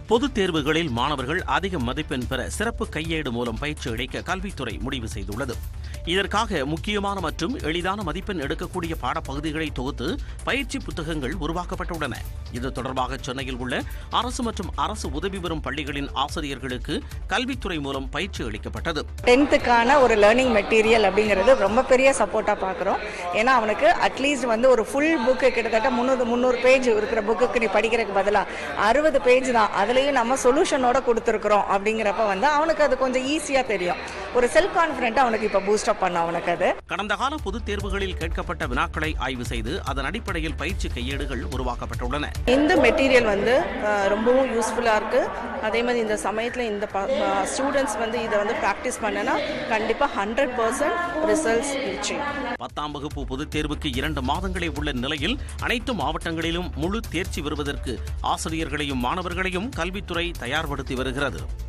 பொதுத் தேர்வுகளில் மாணவர்கள் அதிக மதிப்பெண் பெற சிறப்பு கையேடு மூலம் பயிற்சி அளிக்க கல்வித்துறை முடிவு செய்துள்ளது இதற்காக முக்கியமான மற்றும் எளிதான மதிப்பெண் எடுக்கக்கூடிய பாடப்பகுதிகளை தொகுத்து பயிற்சி புத்தகங்கள் உருவாக்கப்பட்டுள்ளன இது தொடர்பாக சென்னையில் உள்ள அரசு மற்றும் அரசு உதவி பெறும் பள்ளிகளின் ஆசிரியர்களுக்கு கல்வித்துறை மூலம் பயிற்சி அளிக்கப்பட்டது டென்த்துக்கான ஒரு லேர்னிங் மெட்டீரியல் அப்படிங்கிறது ரொம்ப பெரிய சப்போர்ட்டாக பார்க்குறோம் ஏன்னா அவனுக்கு அட்லீஸ்ட் வந்து ஒரு ஃபுல் புக்கு கிட்டத்தட்ட முந்நூறு முந்நூறு பேஜ் இருக்கிற புக்குக்கு நீ படிக்கிறதுக்கு பதிலாக அறுபது பேஜ் தான் அதுலேயும் நம்ம சொல்யூஷனோட கொடுத்துருக்குறோம் அப்படிங்கிறப்ப வந்து அவனுக்கு அது கொஞ்சம் ஈஸியாக தெரியும் ஒரு செல்ஃப் கான்ஃபிடென்ட் அவனுக்கு இப்போ பூஸ்டப் பண்ண அவனுக்கு அது கடந்த கால பொதுத் தேர்வுகளில் கேட்கப்பட்ட வினாக்களை ஆய்வு செய்து அதன் அடிப்படையில் பயிற்சி கையேடுகள் உருவாக்கப்பட்டுள்ளன இந்த மெட்டீரியல் வந்து அஹ், ரொம்பவும் யூஸ்ஃபுல்லாக இருக்குது அதே மாதிரி இந்த சமயத்தில் இந்த ஸ்டூடெண்ட்ஸ் வந்து இதை வந்து ப்ராக்டிஸ் பண்ணனா கண்டிப்பாக ஹண்ட்ரட் பர்சன்ட் ரிசல்ட்ஸ் நிச்சயம் பத்தாம் வகுப்பு பொதுத் தேர்வுக்கு இரண்டு மாதங்களே உள்ள நிலையில் அனைத்து மாவட்டங்களிலும் முழு தேர்ச்சி பெறுவதற்கு ஆசிரியர்களையும் மாணவர்களையும் கல்வித்துறை தயார்படுத்தி வருகிறது